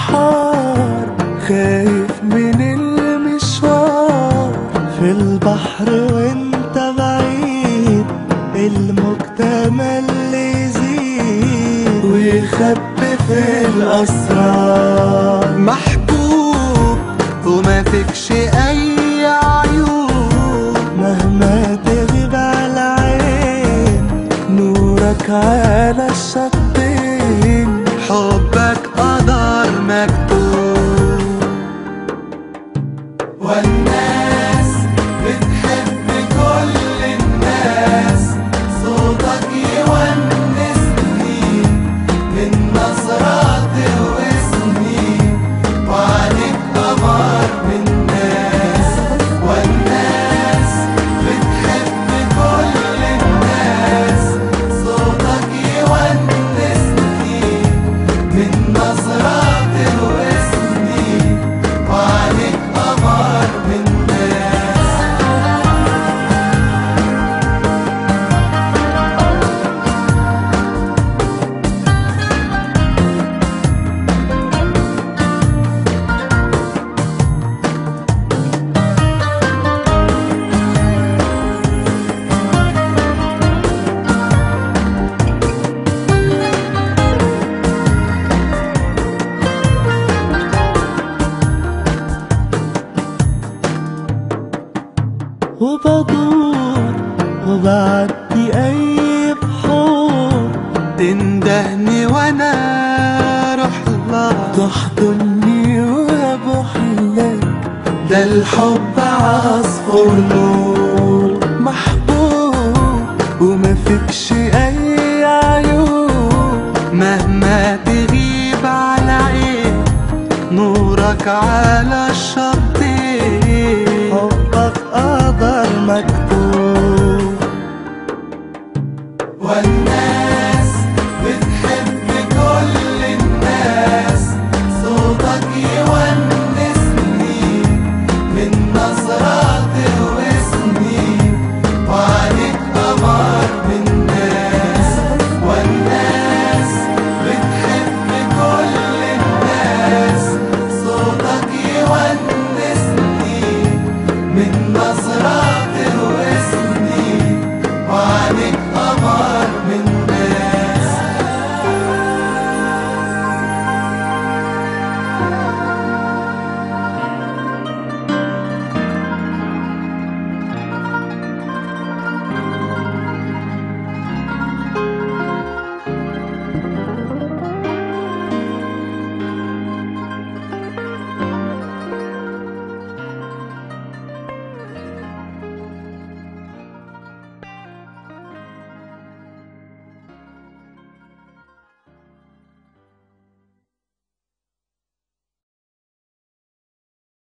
البحار خايف من المشوار في البحر وانت بعيد المجتمع يزيد ويخبي في الأسرار محبوب وما فيكش أي عيوب مهما تغيب على عين نورك على الشطين حبك قدر مكتوب والناس بتحب كل الناس صوتك يونسني من نظرات واسمي وعليك قمر من الناس والناس بتحب كل الناس صوتك يونسني من نظرات واسمي وعليك قمر من الناس وبدور وبعدي أي بحور تندهني وأنا أروح لها تحضني وأبوح لك ده الحب عصفور نور محبوب وما فيكش أي عيوب مهما تغيب على عين نورك على الشطين حبك قدر مكتوب